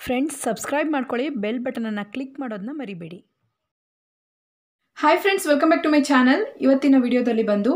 friends subscribe ಮಾಡ್ಕೊಳ್ಳಿ bell ಬಟನನ್ನು click ಮಾಡೋದನ್ನ ಮರಿಬೇಡಿ hi friends welcome back to my channel ಇವತ್ತಿನ ವಿಡಿಯೋದಲ್ಲಿ ಬಂದು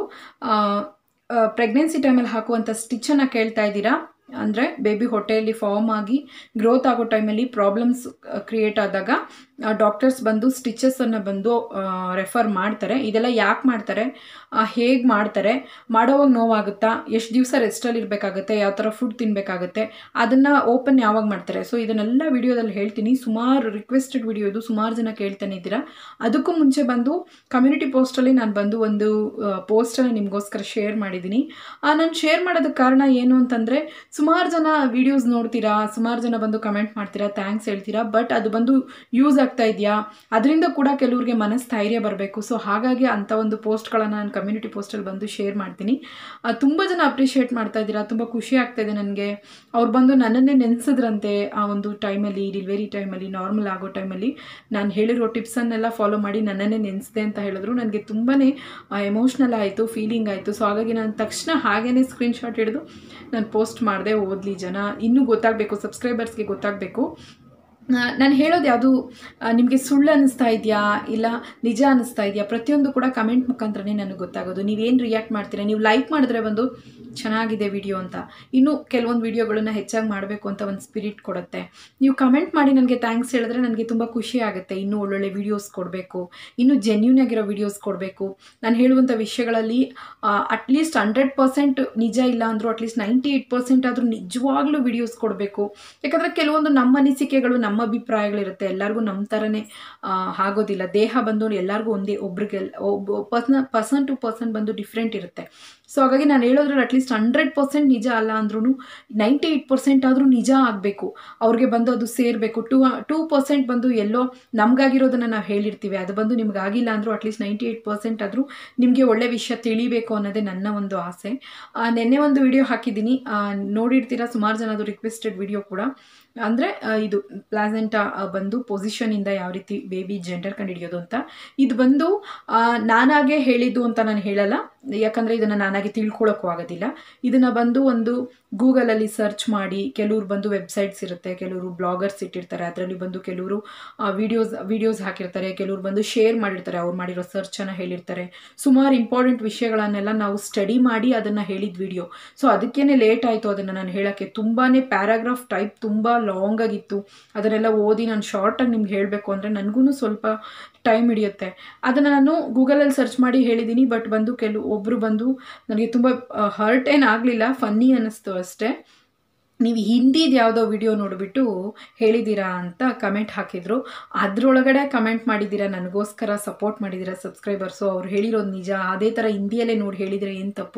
ಪ್ರೆಗ್ನೆನ್ಸಿ ಟೈಮಲ್ಲಿ ಹಾಕುವಂಥ ಸ್ಟಿಚ್ಚನ್ನು ಕೇಳ್ತಾ ಇದ್ದೀರಾ ಅಂದರೆ ಬೇಬಿ ಹೊಟ್ಟೆಯಲ್ಲಿ ಫಾರ್ಮ್ ಆಗಿ ಗ್ರೋತ್ ಆಗೋ ಟೈಮಲ್ಲಿ ಪ್ರಾಬ್ಲಮ್ಸ್ ಕ್ರಿಯೇಟ್ ಆದಾಗ ಡಾಕ್ಟರ್ಸ್ ಬಂದು ಸ್ಟಿಚಸನ್ನು ಬಂದು ರೆಫರ್ ಮಾಡ್ತಾರೆ ಇದೆಲ್ಲ ಯಾಕೆ ಮಾಡ್ತಾರೆ ಹೇಗೆ ಮಾಡ್ತಾರೆ ಮಾಡೋವಾಗ ನೋವಾಗುತ್ತಾ ಎಷ್ಟು ದಿವಸ ರೆಸ್ಟಲ್ಲಿ ಇರಬೇಕಾಗುತ್ತೆ ಯಾವ ಥರ ಫುಡ್ ತಿನ್ನಬೇಕಾಗುತ್ತೆ ಅದನ್ನು ಓಪನ್ ಯಾವಾಗ ಮಾಡ್ತಾರೆ ಸೊ ಇದನ್ನೆಲ್ಲ ವಿಡಿಯೋದಲ್ಲಿ ಹೇಳ್ತೀನಿ ಸುಮಾರು ರಿಕ್ವೆಸ್ಟೆಡ್ ವಿಡಿಯೋ ಇದು ಸುಮಾರು ಜನ ಕೇಳ್ತಾನೆ ಇದ್ದೀರಾ ಅದಕ್ಕೂ ಮುಂಚೆ ಬಂದು ಕಮ್ಯುನಿಟಿ ಪೋಸ್ಟಲ್ಲಿ ನಾನು ಬಂದು ಒಂದು ಪೋಸ್ಟನ್ನು ನಿಮಗೋಸ್ಕರ ಶೇರ್ ಮಾಡಿದ್ದೀನಿ ನಾನು ಶೇರ್ ಮಾಡೋದಕ್ಕೆ ಕಾರಣ ಏನು ಅಂತಂದರೆ ಸುಮಾರು ಜನ ವಿಡಿಯೋಸ್ ನೋಡ್ತೀರಾ ಸುಮಾರು ಜನ ಬಂದು ಕಮೆಂಟ್ ಮಾಡ್ತೀರಾ ಥ್ಯಾಂಕ್ಸ್ ಹೇಳ್ತೀರಾ ಬಟ್ ಅದು ಬಂದು ಯೂಸ್ ಆಗ್ತಾ ಇದೆಯಾ ಅದರಿಂದ ಕೂಡ ಕೆಲವ್ರಿಗೆ ಮನಸ್ಥೈರ್ಯ ಬರಬೇಕು ಸೊ ಹಾಗಾಗಿ ಅಂಥ ಒಂದು ಪೋಸ್ಟ್ಗಳನ್ನು ನಾನು ಕಮ್ಯುನಿಟಿ ಪೋಸ್ಟಲ್ಲಿ ಬಂದು ಶೇರ್ ಮಾಡ್ತೀನಿ ತುಂಬ ಜನ ಅಪ್ರಿಷಿಯೇಟ್ ಮಾಡ್ತಾ ಇದ್ದೀರಾ ತುಂಬ ಖುಷಿ ಆಗ್ತಾ ಇದೆ ನನಗೆ ಅವ್ರು ಬಂದು ನನ್ನನ್ನೇ ನೆನೆಸಿದ್ರಂತೆ ಆ ಒಂದು ಟೈಮಲ್ಲಿ ಡೆಲಿವರಿ ಟೈಮಲ್ಲಿ ನಾರ್ಮಲ್ ಆಗೋ ಟೈಮಲ್ಲಿ ನಾನು ಹೇಳಿರೋ ಟಿಪ್ಸನ್ನೆಲ್ಲ ಫಾಲೋ ಮಾಡಿ ನನ್ನನ್ನೇ ನೆನೆಸಿದೆ ಅಂತ ಹೇಳಿದ್ರು ನನಗೆ ತುಂಬಾ ಎಮೋಷ್ನಲ್ ಆಯಿತು ಫೀಲಿಂಗ್ ಆಯಿತು ಸೊ ಹಾಗಾಗಿ ನಾನು ತಕ್ಷಣ ಹಾಗೇ ಸ್ಕ್ರೀನ್ಶಾಟ್ ಹಿಡಿದು ನಾನು ಪೋಸ್ಟ್ ಮಾಡಿದೆ ಓದಲಿ ಜನ ಇನ್ನೂ ಗೊತ್ತಾಗಬೇಕು ಸಬ್ಸ್ಕ್ರೈಬರ್ಸ್ಗೆ ಗೊತ್ತಾಗಬೇಕು ನಾನು ಹೇಳೋದು ಯಾವುದು ನಿಮಗೆ ಸುಳ್ಳು ಅನ್ನಿಸ್ತಾ ಇದೆಯಾ ಇಲ್ಲ ನಿಜ ಅನ್ನಿಸ್ತಾ ಇದೆಯಾ ಪ್ರತಿಯೊಂದು ಕೂಡ ಕಮೆಂಟ್ ಮುಖಾಂತರನೇ ನನಗೆ ಗೊತ್ತಾಗೋದು ನೀವೇನು ರಿಯಾಕ್ಟ್ ಮಾಡ್ತೀರಾ ನೀವು ಲೈಕ್ ಮಾಡಿದ್ರೆ ಬಂದು ಚೆನ್ನಾಗಿದೆ ವಿಡಿಯೋ ಅಂತ ಇನ್ನು ಕೆಲವೊಂದು ವಿಡಿಯೋಗಳನ್ನು ಹೆಚ್ಚಾಗಿ ಮಾಡಬೇಕು ಅಂತ ಒಂದು ಸ್ಪಿರಿಟ್ ಕೊಡುತ್ತೆ ನೀವು ಕಮೆಂಟ್ ಮಾಡಿ ನನಗೆ ಥ್ಯಾಂಕ್ಸ್ ಹೇಳಿದ್ರೆ ನನಗೆ ತುಂಬ ಖುಷಿ ಆಗುತ್ತೆ ಇನ್ನೂ ಒಳ್ಳೊಳ್ಳೆ ವಿಡಿಯೋಸ್ ಕೊಡಬೇಕು ಇನ್ನೂ ಜೆನ್ಯೂನ್ ಆಗಿರೋ ವಿಡಿಯೋಸ್ ಕೊಡಬೇಕು ನಾನು ಹೇಳುವಂಥ ವಿಷಯಗಳಲ್ಲಿ ಅಟ್ಲೀಸ್ಟ್ ಹಂಡ್ರೆಡ್ ಪರ್ಸೆಂಟ್ ನಿಜ ಇಲ್ಲ ಅಂದರೂ ಅಟ್ಲೀಸ್ಟ್ ನೈಂಟಿ ಏಯ್ಟ್ ಪರ್ಸೆಂಟ್ ಆದರೂ ನಿಜವಾಗ್ಲೂ ವಿಡಿಯೋಸ್ ಕೊಡಬೇಕು ಯಾಕಂದರೆ ಕೆಲವೊಂದು ನಮ್ಮ ಅನಿಸಿಕೆಗಳು ನಮ್ಮ ಅಭಿಪ್ರಾಯಗಳಿರುತ್ತೆ ಎಲ್ಲರಿಗೂ ನಮ್ಮ ಥರನೇ ಆಗೋದಿಲ್ಲ ದೇಹ ಬಂದು ಎಲ್ಲರಿಗೂ ಒಂದೇ ಒಬ್ರಿಗೆ ಒಬ್ಬ ಪರ್ಸನ್ ಪರ್ಸನ್ ಟು ಪರ್ಸನ್ ಬಂದು ಡಿಫ್ರೆಂಟ್ ಇರುತ್ತೆ ಸೊ ಹಾಗಾಗಿ ನಾನು ಹೇಳೋದ್ರಲ್ಲಿ ಅಟ್ಲೀಸ್ಟ್ ಹಂಡ್ರೆಡ್ ಪರ್ಸೆಂಟ್ ನಿಜ ಅಲ್ಲ ಅಂದ್ರೂ ನೈಂಟಿ ಏಯ್ಟ್ ಪರ್ಸೆಂಟ್ ಆದರೂ ನಿಜ ಆಗಬೇಕು ಅವ್ರಿಗೆ ಬಂದು ಅದು ಸೇರಬೇಕು ಟೂ ಟೂ ಪರ್ಸೆಂಟ್ ಬಂದು ಎಲ್ಲೋ ನಮಗಾಗಿರೋದನ್ನು ನಾವು ಹೇಳಿರ್ತೀವಿ ಅದು ಬಂದು ನಿಮ್ಗೆ ಆಗಿಲ್ಲ ಅಂದರೂ ಅಟ್ಲೀಸ್ಟ್ ನೈಂಟಿ ಏಯ್ಟ್ ಪರ್ಸೆಂಟ್ ಆದರೂ ನಿಮಗೆ ಒಳ್ಳೆ ವಿಷಯ ತಿಳಿಬೇಕು ಅನ್ನೋದೇ ನನ್ನ ಒಂದು ಆಸೆ ನಿನ್ನೆ ಒಂದು ವಿಡಿಯೋ ಹಾಕಿದ್ದೀನಿ ನೋಡಿರ್ತೀರಾ ಸುಮಾರು ಜನ ಅದು ರಿಕ್ವೆಸ್ಟೆಡ್ ವಿಡಿಯೋ ಕೂಡ ಅಂದರೆ ಇದು ಪ್ಲಾಸೆಂಟಾ ಬಂದು ಪೊಸಿಷನಿಂದ ಯಾವ ರೀತಿ ಬೇಬಿ ಜೆಂಡರ್ ಕಂಡುಹಿಡಿಯೋದು ಅಂತ ಇದು ಬಂದು ನಾನಾಗೆ ಹೇಳಿದ್ದು ಅಂತ ನಾನು ಹೇಳಲ್ಲ ಯಾಕಂದರೆ ಇದನ್ನು ನಾನಾಗಿ ತಿಳ್ಕೊಳ್ಳೋಕ್ಕೂ ಆಗೋದಿಲ್ಲ ಇದನ್ನು ಬಂದು ಒಂದು ಗೂಗಲಲ್ಲಿ ಸರ್ಚ್ ಮಾಡಿ ಕೆಲವರು ಬಂದು ವೆಬ್ಸೈಟ್ಸ್ ಇರುತ್ತೆ ಕೆಲವರು ಬ್ಲಾಗರ್ಸ್ ಇಟ್ಟಿರ್ತಾರೆ ಅದರಲ್ಲಿ ಬಂದು ಕೆಲವರು ವಿಡಿಯೋಸ್ ವಿಡಿಯೋಸ್ ಹಾಕಿರ್ತಾರೆ ಕೆಲವರು ಬಂದು ಶೇರ್ ಮಾಡಿರ್ತಾರೆ ಅವ್ರು ಮಾಡಿರೋ ಸರ್ಚನ್ನು ಹೇಳಿರ್ತಾರೆ ಸುಮಾರು ಇಂಪಾರ್ಟೆಂಟ್ ವಿಷಯಗಳನ್ನೆಲ್ಲ ನಾವು ಸ್ಟಡಿ ಮಾಡಿ ಅದನ್ನು ಹೇಳಿದ ವಿಡಿಯೋ ಸೊ ಅದಕ್ಕೇ ಲೇಟ್ ಆಯಿತು ಅದನ್ನು ನಾನು ಹೇಳೋಕ್ಕೆ ತುಂಬಾ ಪ್ಯಾರಾಗ್ರಾಫ್ ಟೈಪ್ ತುಂಬ ಲಾಂಗ್ ಆಗಿತ್ತು ಅದನ್ನೆಲ್ಲ ಓದಿ ನಾನು ಶಾರ್ಟಾಗಿ ನಿಮ್ಗೆ ಹೇಳಬೇಕು ಅಂದರೆ ನನಗೂ ಸ್ವಲ್ಪ ಟೈಮ್ ಹಿಡಿಯುತ್ತೆ ಅದನ್ನು ನಾನು ಗೂಗಲಲ್ಲಿ ಸರ್ಚ್ ಮಾಡಿ ಹೇಳಿದ್ದೀನಿ ಬಟ್ ಬಂದು ಕೆಲವು ಒಬ್ಬರು ಬಂದು ನನಗೆ ತುಂಬ ಹರ್ಟ್ ಏನು ಆಗಲಿಲ್ಲ ಫನ್ನಿ ಅನ್ನಿಸ್ತು ಅಷ್ಟೇ ನೀವು ಹಿಂದಿದು ಯಾವುದೋ ವಿಡಿಯೋ ನೋಡಿಬಿಟ್ಟು ಹೇಳಿದ್ದೀರಾ ಅಂತ ಕಮೆಂಟ್ ಹಾಕಿದರು ಅದರೊಳಗಡೆ ಕಮೆಂಟ್ ಮಾಡಿದ್ದೀರಾ ನನಗೋಸ್ಕರ ಸಪೋರ್ಟ್ ಮಾಡಿದ್ದೀರಾ ಸಬ್ಸ್ಕ್ರೈಬರ್ಸು ಅವ್ರು ಹೇಳಿರೋದು ನಿಜ ಅದೇ ಥರ ಹಿಂದಿಯಲ್ಲೇ ನೋಡಿ ಹೇಳಿದರೆ ಏನು ತಪ್ಪು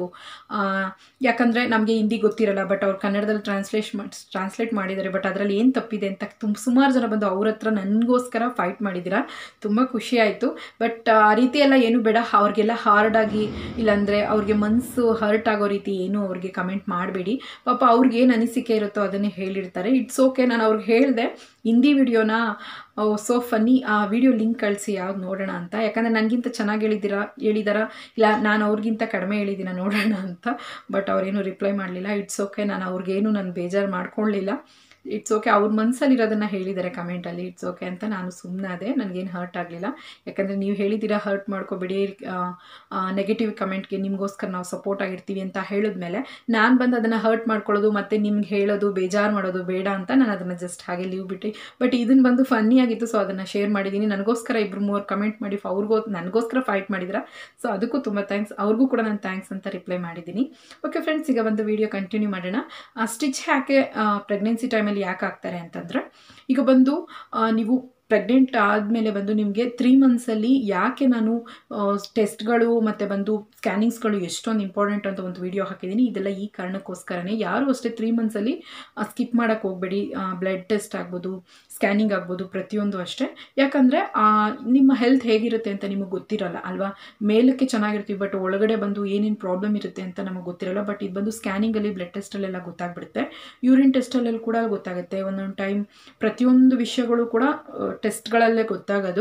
ಯಾಕಂದರೆ ನಮಗೆ ಹಿಂದಿ ಗೊತ್ತಿರಲ್ಲ ಬಟ್ ಅವ್ರು ಕನ್ನಡದಲ್ಲಿ ಟ್ರಾನ್ಸ್ಲೇಷ್ ಮಾಡಿ ಟ್ರಾನ್ಸ್ಲೇಟ್ ಮಾಡಿದ್ದಾರೆ ಬಟ್ ಅದರಲ್ಲಿ ಏನು ತಪ್ಪಿದೆ ಅಂತ ತುಂಬ ಸುಮಾರು ಜನ ಬಂದು ಅವ್ರ ಹತ್ರ ನನಗೋಸ್ಕರ ಫೈಟ್ ಮಾಡಿದ್ದೀರಾ ತುಂಬ ಖುಷಿ ಆಯಿತು ಬಟ್ ಆ ರೀತಿ ಎಲ್ಲ ಏನು ಬೇಡ ಅವ್ರಿಗೆಲ್ಲ ಹಾರ್ಡಾಗಿ ಇಲ್ಲಾಂದರೆ ಅವ್ರಿಗೆ ಮನಸ್ಸು ಹರ್ಟ್ ಆಗೋ ರೀತಿ ಏನು ಅವ್ರಿಗೆ ಕಮೆಂಟ್ ಮಾಡಬೇಡಿ ಪಾಪ ಅವ್ರಿಗೆ ಏನು ಅನಿಸಿಕೆ ಇರುತ್ತೋ ಅದನ್ನೇ ಹೇಳಿರ್ತಾರೆ ಇಟ್ಸ್ ಓಕೆ ನಾನು ಅವ್ರಿಗೆ ಹೇಳಿದೆ ಹಿಂದಿ ವಿಡಿಯೋನ ಸೋ ಫನ್ನಿ ಆ ವಿಡಿಯೋ ಲಿಂಕ್ ಕಳಿಸಿ ಯಾವ್ದು ನೋಡೋಣ ಅಂತ ಯಾಕಂದರೆ ನನಗಿಂತ ಚೆನ್ನಾಗಿ ಹೇಳಿದ್ದೀರಾ ಹೇಳಿದಾರ ಇಲ್ಲ ನಾನು ಅವ್ರಿಗಿಂತ ಕಡಿಮೆ ಹೇಳಿದ್ದೀನ ನೋಡೋಣ ಅಂತ ಬಟ್ ಅವ್ರೇನು ರಿಪ್ಲೈ ಮಾಡಲಿಲ್ಲ ಇಟ್ಸ್ ಓಕೆ ನಾನು ಅವ್ರಿಗೇನು ನಾನು ಬೇಜಾರು ಮಾಡ್ಕೊಳ್ಳಿಲ್ಲ ಇಟ್ಸ್ ಓಕೆ ಅವ್ರ ಮನಸ್ಸಲ್ಲಿರೋದನ್ನು ಹೇಳಿದ್ದಾರೆ ಕಮೆಂಟಲ್ಲಿ ಇಟ್ಸ್ ಓಕೆ ಅಂತ ನಾನು ಸುಮ್ಮನಾದೆ ನನಗೇನು ಹರ್ಟ್ ಆಗಲಿಲ್ಲ ಯಾಕಂದರೆ ನೀವು ಹೇಳಿದ್ದೀರಾ ಹರ್ಟ್ ಮಾಡ್ಕೋಬೇಡಿ ನೆಗೆಟಿವ್ ಕಮೆಂಟ್ಗೆ ನಿಮಗೋಸ್ಕರ ನಾವು ಸಪೋರ್ಟ್ ಆಗಿರ್ತೀವಿ ಅಂತ ಹೇಳಿದ್ಮೇಲೆ ನಾನು ಬಂದು ಅದನ್ನು ಹರ್ಟ್ ಮಾಡ್ಕೊಳ್ಳೋದು ಮತ್ತು ನಿಮ್ಗೆ ಹೇಳೋದು ಬೇಜಾರು ಮಾಡೋದು ಬೇಡ ಅಂತ ನಾನು ಅದನ್ನು ಜಸ್ಟ್ ಹಾಗೆ ಲೀವ್ ಬಿಟ್ಟು ಬಟ್ ಇದನ್ನು ಬಂದು ಫನ್ನಿ ಆಗಿತ್ತು ಸೊ ಅದನ್ನು ಶೇರ್ ಮಾಡಿದ್ದೀನಿ ನನಗೋಸ್ಕರ ಇಬ್ಬರು ಮೂರು ಕಮೆಂಟ್ ಮಾಡಿ ಅವ್ರಿಗೋ ನನಗೋಸ್ಕರ ಫೈಟ್ ಮಾಡಿದ್ರ ಸೊ ಅದಕ್ಕೂ ತುಂಬ ಥ್ಯಾಂಕ್ಸ್ ಅವ್ರಿಗೂ ಕೂಡ ನಾನು ಥ್ಯಾಂಕ್ಸ್ ಅಂತ ರಿಪ್ಲೈ ಮಾಡಿದ್ದೀನಿ ಓಕೆ ಫ್ರೆಂಡ್ಸ್ ಈಗ ಒಂದು ವಿಡಿಯೋ ಕಂಟಿನ್ಯೂ ಮಾಡೋಣ ಸ್ಟಿಚ್ ಯಾಕೆ ಪ್ರೆಗ್ನೆನ್ಸಿ ಟೈಮಲ್ಲಿ ಯಾಕೆ ಆಗ್ತಾರೆ ಅಂತಂದರೆ ಈಗ ಬಂದು ನೀವು ಪ್ರೆಗ್ನೆಂಟ್ ಆದಮೇಲೆ ಬಂದು ನಿಮಗೆ ತ್ರೀ ಮಂತ್ಸಲ್ಲಿ ಯಾಕೆ ನಾನು ಟೆಸ್ಟ್ಗಳು ಮತ್ತು ಬಂದು ಸ್ಕ್ಯಾನಿಂಗ್ಸ್ಗಳು ಎಷ್ಟೊಂದು ಇಂಪಾರ್ಟೆಂಟ್ ಅಂತ ಒಂದು ವಿಡಿಯೋ ಹಾಕಿದ್ದೀನಿ ಇದೆಲ್ಲ ಈ ಕಾರಣಕ್ಕೋಸ್ಕರನೇ ಯಾರು ಅಷ್ಟೇ ತ್ರೀ ಮಂತ್ಸಲ್ಲಿ ಸ್ಕಿಪ್ ಮಾಡೋಕ್ಕೆ ಹೋಗಬೇಡಿ ಬ್ಲಡ್ ಟೆಸ್ಟ್ ಆಗ್ಬೋದು ಸ್ಕ್ಯಾನಿಂಗ್ ಆಗ್ಬೋದು ಪ್ರತಿಯೊಂದು ಅಷ್ಟೇ ಯಾಕಂದರೆ ನಿಮ್ಮ ಹೆಲ್ತ್ ಹೇಗಿರುತ್ತೆ ಅಂತ ನಿಮಗೆ ಗೊತ್ತಿರಲ್ಲ ಅಲ್ವಾ ಮೇಲಕ್ಕೆ ಚೆನ್ನಾಗಿರ್ತೀವಿ ಬಟ್ ಒಳಗಡೆ ಬಂದು ಏನೇನು ಪ್ರಾಬ್ಲಮ್ ಇರುತ್ತೆ ಅಂತ ನಮಗೆ ಗೊತ್ತಿರಲ್ಲ ಬಟ್ ಇದು ಬಂದು ಸ್ಕ್ಯಾನಿಂಗಲ್ಲಿ ಬ್ಲಡ್ ಟೆಸ್ಟಲ್ಲೆಲ್ಲ ಗೊತ್ತಾಗ್ಬಿಡುತ್ತೆ ಯೂರಿನ್ ಟೆಸ್ಟಲ್ಲೆಲ್ಲ ಕೂಡ ಗೊತ್ತಾಗುತ್ತೆ ಒಂದೊಂದು ಟೈಮ್ ಪ್ರತಿಯೊಂದು ವಿಷಯಗಳು ಕೂಡ ಟೆಸ್ಟ್ಗಳಲ್ಲೇ ಗೊತ್ತಾಗೋದು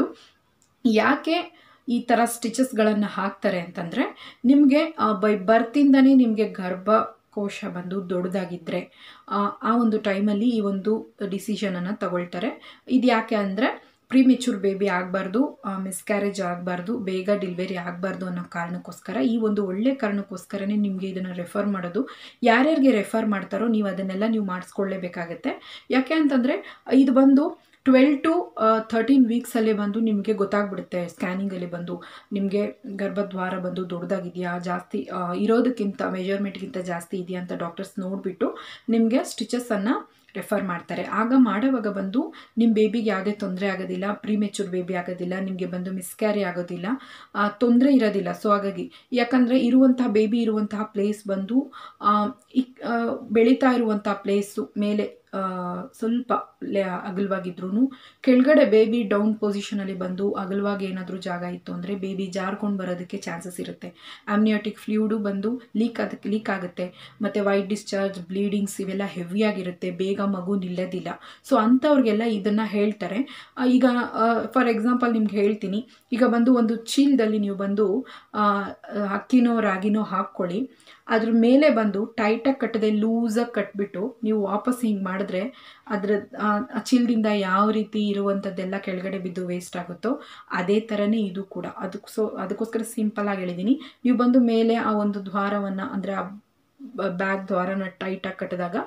ಯಾಕೆ ಈ ಥರ ಸ್ಟಿಚಸ್ಗಳನ್ನು ಹಾಕ್ತಾರೆ ಅಂತಂದರೆ ನಿಮಗೆ ಬೈ ಬರ್ತಿಂದನೇ ನಿಮಗೆ ಗರ್ಭ ಗರ್ಭಕೋಶ ಬಂದು ದೊಡ್ಡದಾಗಿದ್ದರೆ ಆ ಒಂದು ಟೈಮಲ್ಲಿ ಈ ಒಂದು ಡಿಸಿಷನನ್ನು ತಗೊಳ್ತಾರೆ ಇದು ಯಾಕೆ ಅಂದರೆ ಪ್ರಿಮೆಚೂರ್ ಬೇಬಿ ಆಗಬಾರ್ದು ಮಿಸ್ಕ್ಯಾರೇಜ್ ಆಗಬಾರ್ದು ಬೇಗ ಡಿಲಿವರಿ ಆಗಬಾರ್ದು ಅನ್ನೋ ಕಾರಣಕ್ಕೋಸ್ಕರ ಈ ಒಂದು ಒಳ್ಳೆ ಕಾರಣಕ್ಕೋಸ್ಕರನೇ ನಿಮಗೆ ಇದನ್ನು ರೆಫರ್ ಮಾಡೋದು ಯಾರ್ಯಾರಿಗೆ ರೆಫರ್ ಮಾಡ್ತಾರೋ ನೀವು ಅದನ್ನೆಲ್ಲ ನೀವು ಮಾಡಿಸ್ಕೊಳ್ಳೇಬೇಕಾಗತ್ತೆ ಯಾಕೆ ಅಂತಂದರೆ ಇದು ಬಂದು ಟ್ವೆಲ್ ಟು ಥರ್ಟೀನ್ ವೀಕ್ಸಲ್ಲೇ ಬಂದು ನಿಮಗೆ ಗೊತ್ತಾಗ್ಬಿಡುತ್ತೆ ಸ್ಕ್ಯಾನಿಂಗಲ್ಲಿ ಬಂದು ನಿಮಗೆ ಗರ್ಭದ್ವಾರ ಬಂದು ದೊಡ್ಡದಾಗಿದೆಯಾ ಜಾಸ್ತಿ ಇರೋದಕ್ಕಿಂತ ಮೆಜರ್ಮೆಂಟ್ಗಿಂತ ಜಾಸ್ತಿ ಇದೆಯಾ ಅಂತ ಡಾಕ್ಟರ್ಸ್ ನೋಡಿಬಿಟ್ಟು ನಿಮಗೆ ಸ್ಟಿಚಸನ್ನು ರೆಫರ್ ಮಾಡ್ತಾರೆ ಆಗ ಮಾಡೋವಾಗ ಬಂದು ನಿಮ್ಮ ಬೇಬಿಗೆ ಯಾವುದೇ ತೊಂದರೆ ಆಗೋದಿಲ್ಲ ಪ್ರಿಮೆಚೂರ್ ಬೇಬಿ ಆಗೋದಿಲ್ಲ ನಿಮಗೆ ಬಂದು ಮಿಸ್ಕ್ಯಾರಿ ಆಗೋದಿಲ್ಲ ತೊಂದರೆ ಇರೋದಿಲ್ಲ ಸೊ ಹಾಗಾಗಿ ಯಾಕಂದರೆ ಇರುವಂತಹ ಬೇಬಿ ಇರುವಂತಹ ಪ್ಲೇಸ್ ಬಂದು ಬೆಳೀತಾ ಇರುವಂತಹ ಪ್ಲೇಸು ಮೇಲೆ ಸ್ವಲ್ಪ ಅಗಲವಾಗಿದ್ರೂ ಕೆಳಗಡೆ ಬೇಬಿ ಡೌನ್ ಪೊಸಿಷನಲ್ಲಿ ಬಂದು ಅಗಲವಾಗಿ ಏನಾದರೂ ಜಾಗ ಇತ್ತು ಅಂದರೆ ಬೇಬಿ ಜಾರ್ಕೊಂಡು ಬರೋದಕ್ಕೆ ಚಾನ್ಸಸ್ ಇರುತ್ತೆ ಆಮ್ನಿಯೋಟಿಕ್ ಫ್ಲೂಯಿಡು ಬಂದು ಲೀಕ್ ಅದಕ್ಕೆ ಲೀಕ್ ಆಗುತ್ತೆ ಮತ್ತು ವೈಟ್ ಡಿಸ್ಚಾರ್ಜ್ ಬ್ಲೀಡಿಂಗ್ಸ್ ಇವೆಲ್ಲ ಹೆವಿಯಾಗಿರುತ್ತೆ ಬೇಗ ಮಗು ನಿಲ್ಲೋದಿಲ್ಲ ಸೊ ಅಂಥವ್ರಿಗೆಲ್ಲ ಇದನ್ನು ಹೇಳ್ತಾರೆ ಈಗ ಫಾರ್ ಎಕ್ಸಾಂಪಲ್ ನಿಮ್ಗೆ ಹೇಳ್ತೀನಿ ಈಗ ಬಂದು ಒಂದು ಚೀಲದಲ್ಲಿ ನೀವು ಬಂದು ಅಕ್ಕಿನೋ ರಾಗಿನೋ ಹಾಕ್ಕೊಳ್ಳಿ ಅದ್ರ ಮೇಲೆ ಬಂದು ಟೈಟಾಗಿ ಕಟ್ಟದೆ ಲೂಸಾಗಿ ಕಟ್ಬಿಟ್ಟು ನೀವು ವಾಪಸ್ ಹಿಂಗೆ ಮಾಡಿದ್ರೆ ಅದರ ಚೀಲದಿಂದ ಯಾವ ರೀತಿ ಇರುವಂಥದ್ದೆಲ್ಲ ಕೆಳಗಡೆ ಬಿದ್ದು ವೇಸ್ಟ್ ಆಗುತ್ತೋ ಅದೇ ಥರನೇ ಇದು ಕೂಡ ಅದಕ್ಕೆ ಸೊ ಅದಕ್ಕೋಸ್ಕರ ಸಿಂಪಲಾಗಿ ಹೇಳಿದ್ದೀನಿ ನೀವು ಬಂದು ಮೇಲೆ ಆ ಒಂದು ದ್ವಾರವನ್ನು ಅಂದರೆ ಆ ಬ್ಯಾಗ್ ದ್ವಾರನ ಟೈಟಾಗಿ ಕಟ್ಟಿದಾಗ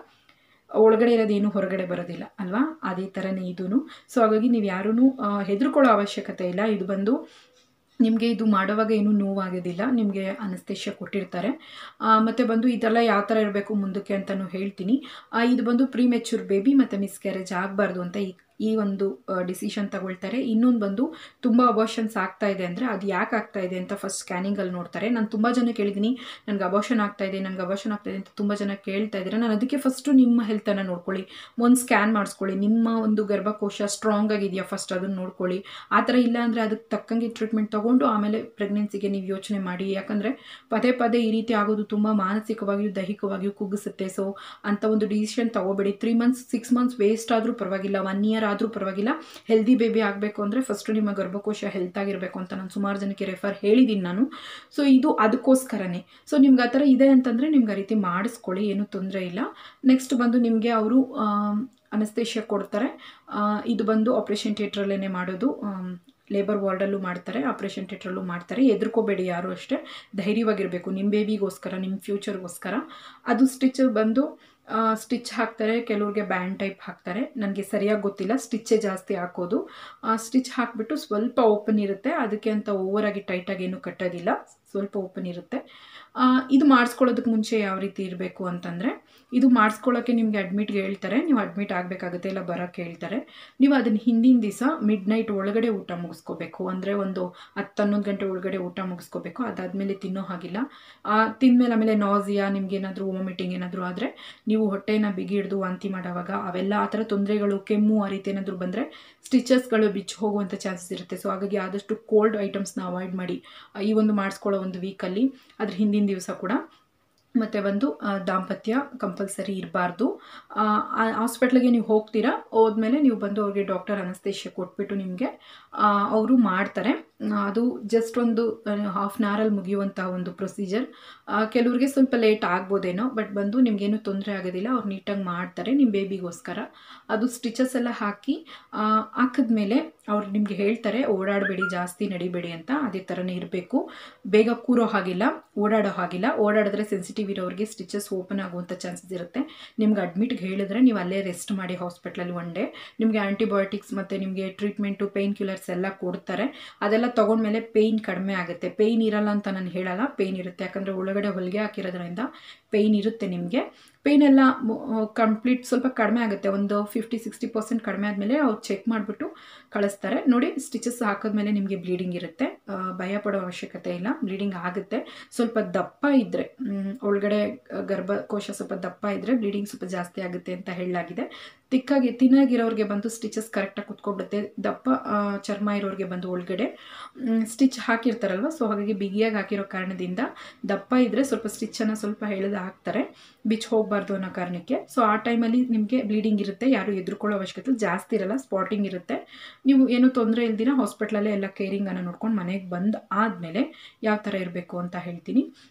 ಒಳಗಡೆ ಇರೋದೇನು ಹೊರಗಡೆ ಬರೋದಿಲ್ಲ ಅಲ್ವಾ ಅದೇ ಥರನೇ ಇದೂ ಸೊ ಹಾಗಾಗಿ ನೀವು ಯಾರೂ ಹೆದರ್ಕೊಳ್ಳೋ ಅವಶ್ಯಕತೆ ಇಲ್ಲ ಇದು ಬಂದು ನಿಮಗೆ ಇದು ಮಾಡುವಾಗ ಏನೂ ನೋವಾಗೋದಿಲ್ಲ ನಿಮಗೆ ಅನಸ್ತೇಷ್ಯ ಕೊಟ್ಟಿರ್ತಾರೆ ಮತ್ತು ಬಂದು ಇದೆಲ್ಲ ಯಾವ ಥರ ಇರಬೇಕು ಮುಂದಕ್ಕೆ ಅಂತಲೂ ಹೇಳ್ತೀನಿ ಇದು ಬಂದು ಪ್ರಿಮೆಚೂರ್ ಬೇಬಿ ಮತ್ತು ಮಿಸ್ಕ್ಯಾರೇಜ್ ಆಗಬಾರ್ದು ಅಂತ ಈ ಈ ಒಂದು ಡಿಸಿಷನ್ ತಗೊಳ್ತಾರೆ ಇನ್ನೊಂದು ಬಂದು ತುಂಬ ಅಬೋಷನ್ಸ್ ಆಗ್ತಾ ಇದೆ ಅಂದರೆ ಅದು ಯಾಕೆ ಆಗ್ತಾ ಇದೆ ಅಂತ ಫಸ್ಟ್ ಸ್ಕ್ಯಾನಿಂಗಲ್ಲಿ ನೋಡ್ತಾರೆ ನಾನು ತುಂಬ ಜನ ಕೇಳಿದ್ದೀನಿ ನನಗೆ ಅಬೋಷನ್ ಆಗ್ತಾ ಇದೆ ನನಗೆ ಅಬೋಷನ್ ಆಗ್ತಾ ಇದೆ ಅಂತ ತುಂಬ ಜನ ಕೇಳ್ತಾ ಇದ್ದಾರೆ ನಾನು ಅದಕ್ಕೆ ಫಸ್ಟು ನಿಮ್ಮ ಹೆಲ್ತನ್ನು ನೋಡ್ಕೊಳ್ಳಿ ಒಂದು ಸ್ಕ್ಯಾನ್ ಮಾಡಿಸ್ಕೊಳ್ಳಿ ನಿಮ್ಮ ಒಂದು ಗರ್ಭಕೋಶ ಸ್ಟ್ರಾಂಗ್ ಆಗಿದೆಯಾ ಫಸ್ಟ್ ಅದನ್ನು ನೋಡ್ಕೊಳ್ಳಿ ಆ ಥರ ಇಲ್ಲ ಅಂದರೆ ಅದಕ್ಕೆ ತಕ್ಕಂಗೆ ಟ್ರೀಟ್ಮೆಂಟ್ ತೊಗೊಂಡು ಆಮೇಲೆ ಪ್ರೆಗ್ನೆನ್ಸಿಗೆ ನೀವು ಯೋಚನೆ ಮಾಡಿ ಯಾಕಂದರೆ ಪದೇ ಪದೇ ಈ ರೀತಿ ಆಗೋದು ತುಂಬ ಮಾನಸಿಕವಾಗಿಯೂ ದೈಹಿಕವಾಗಿಯೂ ಕುಗ್ಗಿಸುತ್ತೆ ಸೊ ಅಂಥ ಒಂದು ಡಿಸಿಷನ್ ತೊಗೋಬೇಡಿ three months six months waste ಆದರೂ ಪರವಾಗಿಲ್ಲ ಒನ್ ಇಯರ್ ಆದರೂ ಪರವಾಗಿಲ್ಲ ಹೆಲ್ದಿ ಬೇಬಿ ಆಗಬೇಕು ಅಂದರೆ ಫಸ್ಟು ನಿಮ್ಮ ಗರ್ಭಕೋಶ ಹೆಲ್ತ್ ಆಗಿರಬೇಕು ಅಂತ ನಾನು ಸುಮಾರು ಜನಕ್ಕೆ ರೆಫರ್ ಹೇಳಿದ್ದೀನಿ ನಾನು ಸೊ ಇದು ಅದಕ್ಕೋಸ್ಕರನೇ ಸೊ ನಿಮ್ಗೆ ಆ ಥರ ಇದೆ ಅಂತಂದರೆ ನಿಮ್ಗೆ ಆ ರೀತಿ ಮಾಡಿಸ್ಕೊಳ್ಳಿ ಏನೂ ತೊಂದರೆ ಇಲ್ಲ ನೆಕ್ಸ್ಟ್ ಬಂದು ನಿಮಗೆ ಅವರು ಅನಸ್ತೇಷ್ಯ ಕೊಡ್ತಾರೆ ಇದು ಬಂದು ಆಪ್ರೇಷನ್ ಥಿಯೇಟ್ರಲ್ಲೇ ಮಾಡೋದು ಲೇಬರ್ ವಾರ್ಡಲ್ಲೂ ಮಾಡ್ತಾರೆ ಆಪ್ರೇಷನ್ ಥಿಯೇಟ್ರಲ್ಲೂ ಮಾಡ್ತಾರೆ ಎದುರ್ಕೋಬೇಡಿ ಯಾರು ಅಷ್ಟೇ ಧೈರ್ಯವಾಗಿರಬೇಕು ನಿಮ್ಮ ಬೇಬಿಗೋಸ್ಕರ ನಿಮ್ಮ ಫ್ಯೂಚರ್ಗೋಸ್ಕರ ಅದು ಸ್ಟಿಚ್ ಬಂದು ಸ್ಟಿಚ್ ಹಾಕ್ತಾರೆ ಕೆಲವ್ರಿಗೆ ಬ್ಯಾಂಡ್ ಟೈಪ್ ಹಾಕ್ತಾರೆ ನನಗೆ ಸರಿಯಾಗಿ ಗೊತ್ತಿಲ್ಲ ಸ್ಟಿಚ್ಚೇ ಜಾಸ್ತಿ ಹಾಕೋದು ಸ್ಟಿಚ್ ಹಾಕಿಬಿಟ್ಟು ಸ್ವಲ್ಪ ಓಪನ್ ಇರುತ್ತೆ ಅದಕ್ಕೆ ಅಂತ ಓವರಾಗಿ ಟೈಟಾಗಿ ಏನೂ ಕಟ್ಟೋದಿಲ್ಲ ಸ್ವಲ್ಪ ಓಪನ್ ಇರುತ್ತೆ ಇದು ಮಾಡಿಸ್ಕೊಳ್ಳೋದಕ್ಕೆ ಮುಂಚೆ ಯಾವ ರೀತಿ ಇರಬೇಕು ಅಂತಂದರೆ ಇದು ಮಾಡಿಸ್ಕೊಳ್ಳೋಕ್ಕೆ ನಿಮಗೆ ಅಡ್ಮಿಟ್ಗೆ ಹೇಳ್ತಾರೆ ನೀವು ಅಡ್ಮಿಟ್ ಆಗಬೇಕಾಗುತ್ತೆ ಇಲ್ಲ ಬರೋಕ್ಕೆ ಹೇಳ್ತಾರೆ ನೀವು ಅದನ್ನು ಹಿಂದಿನ ದಿವಸ ಮಿಡ್ ನೈಟ್ ಒಳಗಡೆ ಊಟ ಮುಗಿಸ್ಕೋಬೇಕು ಅಂದರೆ ಒಂದು ಹತ್ತು ಹನ್ನೊಂದು ಗಂಟೆ ಒಳಗಡೆ ಊಟ ಮುಗಿಸ್ಕೋಬೇಕು ಅದಾದಮೇಲೆ ತಿನ್ನೋ ಹಾಗಿಲ್ಲ ತಿಂದಮೇಲೆ ಆಮೇಲೆ ನಾಸಿಯಾ ನಿಮ್ಗೇನಾದರೂ ವಾಮಿಟಿಂಗ್ ಏನಾದರೂ ಆದರೆ ನೀವು ಹೊಟ್ಟೆನ ಬಿಗಿ ಹಿಡಿದು ವಾಂತಿ ಮಾಡೋವಾಗ ಅವೆಲ್ಲ ಆ ಥರ ತೊಂದರೆಗಳು ಕೆಮ್ಮು ಆ ರೀತಿ ಏನಾದರೂ ಬಂದರೆ ಸ್ಟಿಚಸ್ಗಳು ಬಿಚ್ಚಿ ಹೋಗುವಂಥ ಚಾನ್ಸಸ್ ಇರುತ್ತೆ ಸೊ ಹಾಗಾಗಿ ಆದಷ್ಟು ಕೋಲ್ಡ್ ಐಟಮ್ಸ್ನ ಅವಾಯ್ಡ್ ಮಾಡಿ ಈ ಒಂದು ಮಾಡಿಸ್ಕೊಳ್ಳೋ ಒಂದು ವೀಕಲ್ಲಿ ಅದ್ರ ಹಿಂದಿನ ದಿವಸ ಕೂಡ ಮತ್ತು ಒಂದು ದಾಂಪತ್ಯ ಕಂಪಲ್ಸರಿ ಇರಬಾರ್ದು ಹಾಸ್ಪಿಟ್ಲಿಗೆ ನೀವು ಹೋಗ್ತೀರಾ ಹೋದ್ಮೇಲೆ ನೀವು ಬಂದು ಅವ್ರಿಗೆ ಡಾಕ್ಟರ್ ಅನಸ್ತೇಷ್ಯ ಕೊಟ್ಬಿಟ್ಟು ನಿಮಗೆ ಅವರು ಮಾಡ್ತಾರೆ ಅದು ಜಸ್ಟ್ ಒಂದು ಹಾಫ್ ಆನ್ ಅವರಲ್ಲಿ ಮುಗಿಯುವಂಥ ಒಂದು ಪ್ರೊಸೀಜರ್ ಕೆಲವ್ರಿಗೆ ಸ್ವಲ್ಪ ಲೇಟ್ ಆಗ್ಬೋದೇನೋ ಬಟ್ ಬಂದು ನಿಮಗೇನು ತೊಂದರೆ ಆಗೋದಿಲ್ಲ ಅವ್ರು ನೀಟಾಗಿ ಮಾಡ್ತಾರೆ ನಿಮ್ಮ ಬೇಬಿಗೋಸ್ಕರ ಅದು ಸ್ಟಿಚಸ್ ಎಲ್ಲ ಹಾಕಿ ಹಾಕಿದ್ಮೇಲೆ ಅವ್ರು ನಿಮಗೆ ಹೇಳ್ತಾರೆ ಓಡಾಡಬೇಡಿ ಜಾಸ್ತಿ ನಡಿಬೇಡಿ ಅಂತ ಅದೇ ಥರನೇ ಇರಬೇಕು ಬೇಗ ಕೂರೋ ಹಾಗಿಲ್ಲ ಓಡಾಡೋ ಹಾಗಿಲ್ಲ ಓಡಾಡಿದ್ರೆ ಸೆನ್ಸಿಟಿವ್ ಇರೋರಿಗೆ ಸ್ಟಿಚಸ್ ಓಪನ್ ಆಗುವಂಥ ಚಾನ್ಸಸ್ ಇರುತ್ತೆ ನಿಮ್ಗೆ ಅಡ್ಮಿಟ್ಗೆ ಹೇಳಿದ್ರೆ ನೀವು ಅಲ್ಲೇ ರೆಸ್ಟ್ ಮಾಡಿ ಹಾಸ್ಪಿಟ್ಲಲ್ಲಿ ಒನ್ ಡೇ ನಿಮಗೆ ಆ್ಯಂಟಿಬಯೋಟಿಕ್ಸ್ ಮತ್ತು ನಿಮಗೆ ಟ್ರೀಟ್ಮೆಂಟು ಪೇಯ್ನ್ ಕಿಲ್ಲರ್ಸ್ ಎಲ್ಲ ಕೊಡ್ತಾರೆ ಅದೆಲ್ಲ ತೊಗೊಂಡ್ಮೇಲೆ ಪೇಯ್ನ್ ಕಡಿಮೆ ಆಗುತ್ತೆ ಪೇಯ್ನ್ ಇರಲ್ಲ ಅಂತ ನಾನು ಹೇಳಲ್ಲ ಪೇಯ್ನ್ ಇರುತ್ತೆ ಯಾಕಂದರೆ ಒಳಗಡೆ ಹೊಲಿಗೆ ಹಾಕಿರೋದ್ರಿಂದ ಪೇಯ್ನ್ ಇರುತ್ತೆ ನಿಮಗೆ ಪೇಯ್ನ್ ಎಲ್ಲ ಕಂಪ್ಲೀಟ್ ಸ್ವಲ್ಪ ಕಡಿಮೆ ಆಗುತ್ತೆ ಒಂದು ಫಿಫ್ಟಿ ಸಿಕ್ಸ್ಟಿ ಪರ್ಸೆಂಟ್ ಕಡಿಮೆ ಆದಮೇಲೆ ಅವ್ರು ಚೆಕ್ ಮಾಡಿಬಿಟ್ಟು ಕಳಿಸ್ತಾರೆ ನೋಡಿ ಸ್ಟಿಚಸ್ ಹಾಕಿದ್ಮೇಲೆ ನಿಮಗೆ ಬ್ಲೀಡಿಂಗ್ ಇರುತ್ತೆ ಭಯ ಪಡೋ ಅವಶ್ಯಕತೆ ಇಲ್ಲ ಬ್ಲೀಡಿಂಗ್ ಆಗುತ್ತೆ ಸ್ವಲ್ಪ ದಪ್ಪ ಇದ್ದರೆ ಒಳಗಡೆ ಗರ್ಭಕೋಶ ಸ್ವಲ್ಪ ದಪ್ಪ ಇದ್ದರೆ ಬ್ಲೀಡಿಂಗ್ ಸ್ವಲ್ಪ ಜಾಸ್ತಿ ಆಗುತ್ತೆ ಅಂತ ಹೇಳಲಾಗಿದೆ ತಿಕ್ಕಾಗಿ ತಿನ್ನಾಗಿರೋರಿಗೆ ಬಂದು ಸ್ಟಿಚಸ್ ಕರೆಕ್ಟಾಗಿ ಕುತ್ಕೊಬಿಡುತ್ತೆ ದಪ್ಪ ಚರ್ಮ ಇರೋರಿಗೆ ಬಂದು ಒಳಗಡೆ ಸ್ಟಿಚ್ ಹಾಕಿರ್ತಾರಲ್ವ ಸೊ ಹಾಗಾಗಿ ಬಿಗಿಯಾಗಿ ಹಾಕಿರೋ ಕಾರಣದಿಂದ ದಪ್ಪ ಇದ್ದರೆ ಸ್ವಲ್ಪ ಸ್ಟಿಚ್ಚನ್ನು ಸ್ವಲ್ಪ ಎಳೆದು ಹಾಕ್ತಾರೆ ಬಿಚ್ ಹೋಗಬಾರ್ದು ಅನ್ನೋ ಕಾರಣಕ್ಕೆ ಸೊ ಆ ಟೈಮಲ್ಲಿ ನಿಮಗೆ ಬ್ಲೀಡಿಂಗ್ ಇರುತ್ತೆ ಯಾರು ಎದುರ್ಕೊಳ್ಳೋ ಅವಶ್ಯಕತೆ ಜಾಸ್ತಿ ಇರಲ್ಲ ಸ್ಪಾಟಿಂಗ್ ಇರುತ್ತೆ ನೀವು ಏನೂ ತೊಂದರೆ ಇಲ್ದಿರ ಹಾಸ್ಪಿಟ್ಲಲ್ಲೇ ಎಲ್ಲ ಕೇರಿಂಗನ್ನು ನೋಡ್ಕೊಂಡು ಮನೆಗೆ ಬಂದು ಆದಮೇಲೆ ಯಾವ ಥರ ಇರಬೇಕು ಅಂತ ಹೇಳ್ತೀನಿ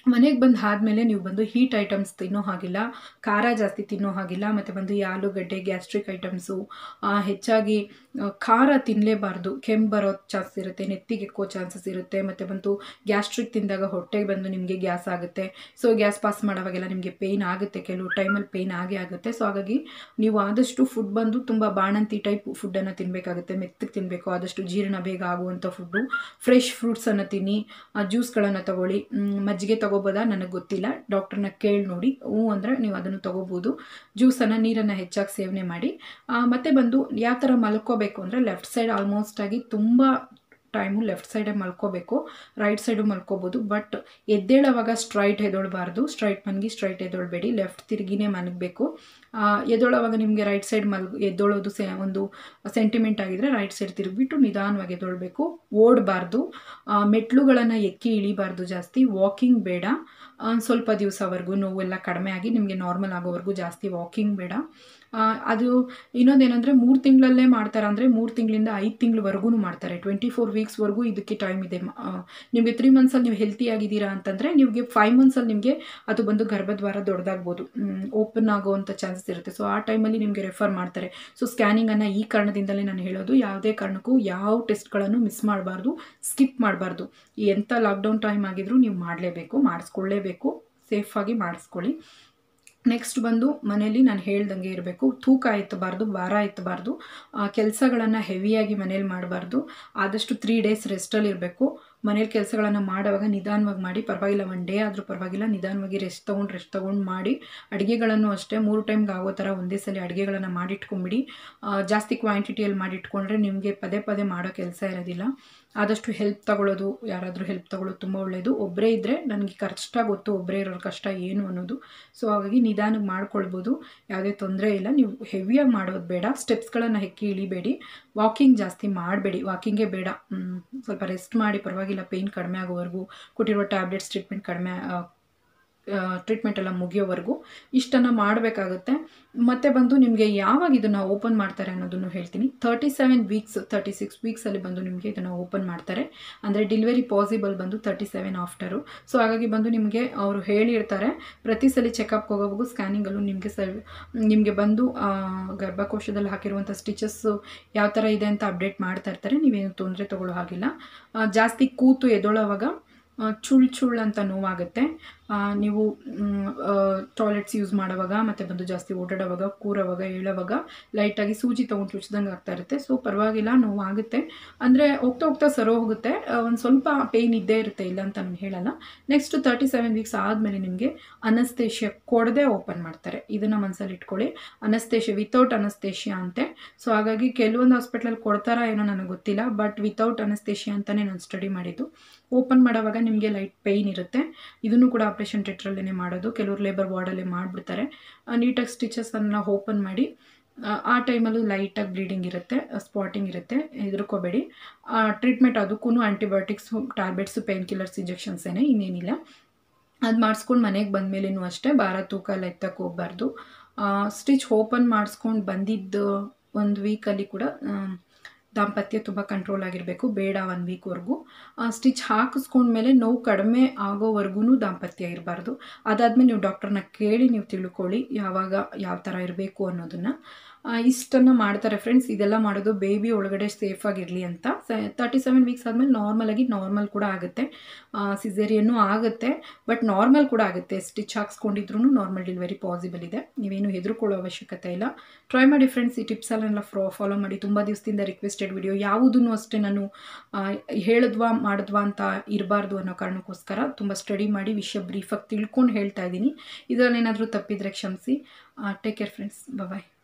ಮನೆಗೆ ಬಂದು ಆದಮೇಲೆ ನೀವು ಬಂದು ಹೀಟ್ ಐಟಮ್ಸ್ ತಿನ್ನೋ ಹಾಗಿಲ್ಲ ಖಾರ ಜಾಸ್ತಿ ತಿನ್ನೋ ಹಾಗಿಲ್ಲ ಮತ್ತು ಬಂದು ಈ ಆಲೂಗಡ್ಡೆ ಗ್ಯಾಸ್ಟ್ರಿಕ್ ಐಟಮ್ಸು ಹೆಚ್ಚಾಗಿ ಆ, ಖಾರ ತಿನ್ನಲೇಬಾರ್ದು ಕೆಮ್ಮು ಬರೋ ಚಾನ್ಸ್ ಇರುತ್ತೆ ನೆತ್ತಿಗೆ ಎಕ್ಕೋ ಚಾನ್ಸಸ್ ಇರುತ್ತೆ ಮತ್ತು ಬಂದು ಗ್ಯಾಸ್ಟ್ರಿಕ್ ತಿಂದಾಗ ಹೊಟ್ಟೆಗೆ ಬಂದು ನಿಮಗೆ ಗ್ಯಾಸ್ ಆಗುತ್ತೆ ಸೊ ಗ್ಯಾಸ್ ಪಾಸ್ ಮಾಡೋವಾಗೆಲ್ಲ ನಿಮಗೆ ಪೇಯ್ನ್ ಆಗುತ್ತೆ ಕೆಲವು ಟೈಮಲ್ಲಿ ಪೇಯ್ನ್ ಆಗೇ ಆಗುತ್ತೆ ಸೊ ಹಾಗಾಗಿ ನೀವು ಆದಷ್ಟು ಫುಡ್ ಬಂದು ತುಂಬ ಬಾಣಂತಿ ಟೈಪ್ ಫುಡ್ಡನ್ನು ತಿನ್ನಬೇಕಾಗುತ್ತೆ ಮೆತ್ತಗೆ ತಿನ್ನಬೇಕು ಆದಷ್ಟು ಜೀರ್ಣ ಬೇಗ ಆಗುವಂಥ ಫುಡ್ಡು ಫ್ರೆಶ್ ಫ್ರೂಟ್ಸನ್ನು ತಿನ್ನಿ ಜ್ಯೂಸ್ಗಳನ್ನು ತಗೊಳ್ಳಿ ಮ್, ಮಜ್ಜಿಗೆ ತಗೋಬೋದಾ ನನಗೆ ಗೊತ್ತಿಲ್ಲ ಡಾಕ್ಟ್ರನ್ನ ಕೇಳಿ ನೋಡಿ ಹ್ಞೂ ಅಂದರೆ ನೀವು ಅದನ್ನು ತಗೋಬೋದು ಜ್ಯೂಸನ್ನು ನೀರನ್ನು ಹೆಚ್ಚಾಗಿ ಸೇವನೆ ಮಾಡಿ ಆ, ಮತ್ತೆ ಬಂದು ಯಾವ ಥರ ಮಲ್ಕೋಬೇಕು ಅಂದರೆ ಲೆಫ್ಟ್ ಸೈಡ್ ಆಲ್ಮೋಸ್ಟ್ ಆಗಿ ತುಂಬ ಟೈಮು ಲೆಫ್ಟ್ ಸೈಡೇ ಮಲ್ಕೋಬೇಕು ರೈಟ್ ಸೈಡು ಮಲ್ಕೋಬೋದು ಬಟ್ ಎದ್ದೇಳೋವಾಗ ಸ್ಟ್ರೈಟ್ ಎದ್ದೇಳಬಾರ್ದು ಸ್ಟ್ರೈಟ್ ಮನ್ಗಿ ಸ್ಟ್ರೈಟ್ ಎದ್ದೇಳಬೇಡಿ ಲೆಫ್ಟ್ ತಿರುಗಿನೇ ಮಲಗಬೇಕು ಎದ್ದೇಳೋವಾಗ ನಿಮಗೆ ರೈಟ್ ಸೈಡ್ ಮಲ್ಗ್ ಎದ್ದೇಳೋದು ಸೆ ಒಂದು ಸೆಂಟಿಮೆಂಟ್ ಆಗಿದ್ರೆ ರೈಟ್ ಸೈಡ್ ತಿರುಗಿಬಿಟ್ಟು ನಿಧಾನವಾಗಿ ಎದ್ದೇಳಬೇಕು ಓಡಬಾರ್ದು ಮೆಟ್ಲುಗಳನ್ನು ಎಕ್ಕಿ ಇಳಿಬಾರ್ದು ಜಾಸ್ತಿ ವಾಕಿಂಗ್ ಬೇಡ ಆ, ಸ್ವಲ್ಪ ದಿವಸವರೆಗೂ ನೋವೆಲ್ಲ ಕಡಿಮೆ ಆಗಿ ನಿಮಗೆ ನಾರ್ಮಲ್ ಆಗೋವರೆಗೂ ಜಾಸ್ತಿ ವಾಕಿಂಗ್ ಬೇಡ ಆ, ಅದು ಇನ್ನೊಂದೇನೆಂದರೆ ಮೂರು ತಿಂಗಳಲ್ಲೇ ಮಾಡ್ತಾರೆ ಅಂದರೆ ಮೂರು ತಿಂಗಳಿಂದ ಐದು ತಿಂಗಳವರೆಗೂ ಮಾಡ್ತಾರೆ ಟ್ವೆಂಟಿ ಫೋರ್ ವೀಕ್ಸ್ವರೆಗೂ ಇದಕ್ಕೆ ಟೈಮ್ ಇದೆ ಮ- ಆ, ನಿಮಗೆ ತ್ರೀ ಮಂತ್ಸಲ್ಲಿ ನೀವು ಹೆಲ್ತಿ ಆಗಿದ್ದೀರಾ ಅಂತಂದರೆ ನಿಮಗೆ ಫೈವ್ ಮಂತ್ಸಲ್ಲಿ ನಿಮಗೆ ಅದು ಬಂದು ಗರ್ಭದ್ವಾರ ದೊಡ್ಡದಾಗ್ಬೋದು ಓಪನ್ ಆಗೋವಂಥ ಚಾನ್ಸಸ್ ಇರುತ್ತೆ ಸೊ ಆ ಟೈಮಲ್ಲಿ ನಿಮಗೆ ರೆಫರ್ ಮಾಡ್ತಾರೆ ಸೊ ಸ್ಕ್ಯಾನಿಂಗನ್ನು ಈ ಕಾರಣದಿಂದಲೇ ನಾನು ಹೇಳೋದು ಯಾವುದೇ ಕಾರಣಕ್ಕೂ ಯಾವ ಟೆಸ್ಟ್ಗಳನ್ನು ಮಿಸ್ ಮಾಡಬಾರ್ದು ಸ್ಕಿಪ್ ಮಾಡಬಾರ್ದು ಎಂಥ ಲಾಕ್ಡೌನ್ ಟೈಮ್ ಆಗಿದ್ರೂ ನೀವು ಮಾಡಲೇಬೇಕು ಮಾಡಿಸ್ಕೊಳ್ಳೇಬೇಕು ಸೇಫಾಗಿ ಮಾಡಿಸ್ಕೊಳ್ಳಿ ನೆಕ್ಸ್ಟ್ ಬಂದು ಮನೇಲಿ ನಾನು ಹೇಳ್ದಂಗೆ ಇರಬೇಕು ತೂಕ ಎತ್ತಬಾರ್ದು ಭಾರ ಎತ್ತಬಾರ್ದು ಕೆಲಸಗಳನ್ನು ಹೆವಿಯಾಗಿ ಮನೇಲಿ ಮಾಡಬಾರ್ದು ಆದಷ್ಟು ತ್ರೀ ಡೇಸ್ ರೆಸ್ಟಲ್ಲಿ ಇರಬೇಕು ಮನೇಲಿ ಕೆಲಸಗಳನ್ನು ಮಾಡುವಾಗ ನಿಧಾನವಾಗಿ ಮಾಡಿ ಪರವಾಗಿಲ್ಲ ಒನ್ ಡೇ ಆದರೂ ಪರವಾಗಿಲ್ಲ ನಿಧಾನವಾಗಿ ರೆಸ್ಟ್ ತೊಗೊಂಡು ರೆಸ್ಟ್ ತೊಗೊಂಡು ಮಾಡಿ ಅಡುಗೆಗಳನ್ನು ಅಷ್ಟೇ ಮೂರು ಟೈಮ್ಗೆ ಆಗೋ ಥರ ಒಂದೇ ಸಲ ಅಡುಗೆಗಳನ್ನು ಮಾಡಿಟ್ಕೊಂಬಿಡಿ ಆ, ಜಾಸ್ತಿ ಕ್ವಾಂಟಿಟಿಯಲ್ಲಿ ಮಾಡಿಟ್ಕೊಂಡ್ರೆ ನಿಮಗೆ ಪದೇ ಪದೇ ಮಾಡೋ ಕೆಲಸ ಇರೋದಿಲ್ಲ ಆದಷ್ಟು ಹೆಲ್ಪ್ ತಗೊಳ್ಳೋದು ಯಾರಾದರೂ ಹೆಲ್ಪ್ ತಗೊಳ್ಳೋದು ತುಂಬ ಒಳ್ಳೆಯದು ಒಬ್ಬರೇ ಇದ್ದರೆ ನನಗೆ ಕಷ್ಟ ಗೊತ್ತು ಒಬ್ಬರೇ ಇರೋರ ಕಷ್ಟ ಏನು ಅನ್ನೋದು ಸೊ ಹಾಗಾಗಿ ನಿಧಾನಕ್ಕೆ ಮಾಡ್ಕೊಳ್ಬೋದು ಯಾವುದೇ ತೊಂದರೆ ಇಲ್ಲ ನೀವು ಹೆವಿಯಾಗಿ ಮಾಡೋದು ಬೇಡ ಸ್ಟೆಪ್ಸ್ಗಳನ್ನು ಹೆಕ್ಕಿ ಇಳಿಬೇಡಿ ವಾಕಿಂಗ್ ಜಾಸ್ತಿ ಮಾಡಬೇಡಿ ವಾಕಿಂಗೇ ಬೇಡ ಮ್, ಸ್ವಲ್ಪ ರೆಸ್ಟ್ ಮಾಡಿ ಪರವಾಗಿಲ್ಲ ಪೇಯ್ನ್ ಕಡಿಮೆ ಆಗೋವರೆಗೂ ಕೊಟ್ಟಿರುವ ಟ್ಯಾಬ್ಲೆಟ್ಸ್ ಟ್ರೀಟ್ಮೆಂಟ್ ಕಡಿಮೆ ಟ್ರೀಟ್ಮೆಂಟ್ ಎಲ್ಲ ಮುಗಿಯೋವರೆಗೂ ಇಷ್ಟನ್ನು ಮಾಡಬೇಕಾಗುತ್ತೆ ಮತ್ತು ಬಂದು ನಿಮಗೆ ಯಾವಾಗ ಇದನ್ನು ಓಪನ್ ಮಾಡ್ತಾರೆ ಅನ್ನೋದನ್ನು ಹೇಳ್ತೀನಿ thirty seven weeks thirty six ವೀಕ್ಸಲ್ಲಿ ಬಂದು ನಿಮಗೆ ಇದನ್ನು ಓಪನ್ ಮಾಡ್ತಾರೆ ಅಂದರೆ ಡೆಲಿವರಿ ಪಾಸಿಬಲ್ ಬಂದು ತರ್ಟಿ ಸೆವೆನ್ ಆಫ್ಟರು ಸೊ ಹಾಗಾಗಿ ಬಂದು ನಿಮಗೆ ಅವರು ಹೇಳಿರ್ತಾರೆ ಪ್ರತಿ ಸಲ ಚೆಕಪ್ಗೆ ಹೋಗೋವಾಗೂ ಸ್ಕ್ಯಾನಿಂಗಲ್ಲೂ ನಿಮಗೆ ಸ ನಿಮಗೆ ಬಂದು ಆ, ಗರ್ಭಕೋಶದಲ್ಲಿ ಹಾಕಿರುವಂಥ ಸ್ಟಿಚಸ್ಸು ಯಾವ ಥರ ಇದೆ ಅಂತ ಅಪ್ಡೇಟ್ ಮಾಡ್ತಾ ಇರ್ತಾರೆ ನೀವೇನು ತೊಂದರೆ ತೊಗೊಳ್ಳೋ ಹಾಗಿಲ್ಲ ಆ, ಜಾಸ್ತಿ ಕೂತು ಎದ್ದೊಳೋವಾಗ ಆ, ಚುಳ್ ಚುಳ್ ಅಂತ ನೋವಾಗುತ್ತೆ ಆ, ನೀವು ಟಾಯ್ಲೆಟ್ಸ್ ಯೂಸ್ ಮಾಡೋವಾಗ ಮತ್ತು ಬಂದು ಜಾಸ್ತಿ ಓಡಾಡೋವಾಗ ಕೂರೋವಾಗ ಹೇಳೋವಾಗ ಲೈಟಾಗಿ ಸೂಜಿ ತೊಗೊಂಡು ಚುಚ್ಚಿದಂಗೆ ಆಗ್ತಾ ಇರುತ್ತೆ ಸೊ ಪರವಾಗಿಲ್ಲ ನೋವಾಗುತ್ತೆ ಅಂದರೆ ಹೋಗ್ತಾ ಹೋಗ್ತಾ ಸರೋ ಹೋಗುತ್ತೆ ಒಂದು ಸ್ವಲ್ಪ ಪೇಯ್ನ್ ಇದ್ದೇ ಇರುತ್ತೆ ಇಲ್ಲ ಅಂತ ನಾನು ಹೇಳಲ್ಲ ನೆಕ್ಸ್ಟ್ ತರ್ಟಿ ಸೆವೆನ್ ವೀಕ್ಸ್ ಆದಮೇಲೆ ನಿಮಗೆ ಅನಸ್ತೇಷಿಯ ಕೊಡದೆ ಓಪನ್ ಮಾಡ್ತಾರೆ ಇದನ್ನು ಮನಸ್ಸಲ್ಲಿ ಇಟ್ಕೊಳ್ಳಿ ಅನಸ್ತೇಷಿಯ ವಿತೌಟ್ ಅನಸ್ತೇಷಿಯಾ ಅಂತೆ ಸೊ ಹಾಗಾಗಿ ಕೆಲವೊಂದು ಹಾಸ್ಪಿಟ್ಲಲ್ಲಿ ಕೊಡ್ತಾರಾ ಏನೋ ನನಗೆ ಗೊತ್ತಿಲ್ಲ ಬಟ್ ವಿತೌಟ್ ಅನಸ್ತೇಷಿಯಾ ಅಂತಲೇ ನಾನು ಸ್ಟಡಿ ಮಾಡಿದ್ದು ಓಪನ್ ಮಾಡೋವಾಗ ನಿಮಗೆ ಲೈಟ್ ಪೇಯ್ನ್ ಇರುತ್ತೆ ಇದನ್ನು ಕೂಡ ಆಪ್ರೇಷನ್ ಥಿಯೇಟ್ರಲ್ಲೇ ಮಾಡೋದು ಕೆಲವರು ಲೇಬರ್ ವಾರ್ಡಲ್ಲೇ ಮಾಡಿಬಿಡ್ತಾರೆ ನೀಟಾಗಿ ಸ್ಟಿಚಸನ್ನು ಓಪನ್ ಮಾಡಿ ಆ, ಆ ಟೈಮಲ್ಲೂ ಲೈಟಾಗಿ ಬ್ಲೀಡಿಂಗ್ ಇರುತ್ತೆ ಸ್ಪಾಟಿಂಗ್ ಇರುತ್ತೆ ಹೆದರ್ಕೋಬೇಡಿ ಟ್ರೀಟ್ಮೆಂಟ್ ಅದಕ್ಕೂ antibiotics tablets painkillers injections ಏನೇ ಇನ್ನೇನಿಲ್ಲ ಅದು ಮಾಡಿಸ್ಕೊಂಡು ಮನೆಗೆ ಬಂದಮೇಲೆನೂ ಅಷ್ಟೇ ಭಾರ ತೂಕ ಎಲ್ಲ ಎತ್ತಕ್ಕೆ ಹೋಗ್ಬಾರ್ದು ಸ್ಟಿಚ್ ಓಪನ್ ಮಾಡಿಸ್ಕೊಂಡು ಬಂದಿದ್ದು ಒಂದು ವೀಕಲ್ಲಿ ಕೂಡ ಆ, ದಾಂಪತ್ಯ ತುಂಬ ಕಂಟ್ರೋಲ್ ಆಗಿರಬೇಕು ಬೇಡ ಒನ್ ವೀಕ್ವರೆಗೂ ಸ್ಟಿಚ್ ಹಾಕಿಸ್ಕೊಂಡ್ಮೇಲೆ ನೋವು ಕಡಿಮೆ ಆಗೋವರೆಗೂ ದಾಂಪತ್ಯ ಇರಬಾರ್ದು ಅದಾದಮೇಲೆ ನೀವು ಡಾಕ್ಟರ್ನ ಕೇಳಿ ನೀವು ತಿಳ್ಕೊಳ್ಳಿ ಯಾವಾಗ ಯಾವ ಥರ ಇರಬೇಕು ಅನ್ನೋದನ್ನು ಇಷ್ಟನ್ನು ಮಾಡ್ತಾರೆ ಫ್ರೆಂಡ್ಸ್ ಇದೆಲ್ಲ ಮಾಡೋದು ಬೇಬಿ ಒಳಗಡೆ ಸೇಫಾಗಿರಲಿ ಅಂತ ತರ್ಟಿ ಸೆವೆನ್ ವೀಕ್ಸ್ ಆದಮೇಲೆ ನಾರ್ಮಲಾಗಿ ನಾರ್ಮಲ್ ಕೂಡ ಆಗುತ್ತೆ ಸಿಸೇರಿಯನ್ನು ಆಗುತ್ತೆ ಬಟ್ ನಾರ್ಮಲ್ ಕೂಡ ಆಗುತ್ತೆ ಸ್ಟಿಚ್ ಹಾಕ್ಸ್ಕೊಂಡಿದ್ರು ನಾರ್ಮಲ್ ಡೆಲಿವರಿ ಪಾಸಿಬಲ್ ಇದೆ ನೀವೇನು ಹೆದರ್ಕೊಳ್ಳೋ ಅವಶ್ಯಕತೆ ಇಲ್ಲ ಟ್ರೈ ಮಾಡಿ ಫ್ರೆಂಡ್ಸ್ ಈ ಟಿಪ್ಸಲ್ಲೆಲ್ಲ ಫ್ರೋ ಫಾಲೋ ಮಾಡಿ ತುಂಬ ದಿವಸದಿಂದ ರಿಕ್ವೆಸ್ಟೆಡ್ ವಿಡಿಯೋ ಯಾವುದೂ ಅಷ್ಟೇ ನಾನು ಆ, ಹೇಳಿದ್ವಾ ಮಾಡಿದ್ವಾ ಅಂತ ಇರಬಾರ್ದು ಅನ್ನೋ ಕಾರಣಕ್ಕೋಸ್ಕರ ತುಂಬ ಸ್ಟಡಿ ಮಾಡಿ ವಿಷಯ ಬ್ರೀಫಾಗಿ ತಿಳ್ಕೊಂಡು ಹೇಳ್ತಾ ಇದ್ದೀನಿ ಇದರಲ್ಲಿ ಏನಾದರೂ ತಪ್ಪಿದರೆ ಕ್ಷಮಿಸಿ ಟೇಕ್ ಕೇರ್ ಫ್ರೆಂಡ್ಸ್ ಬಾಯ್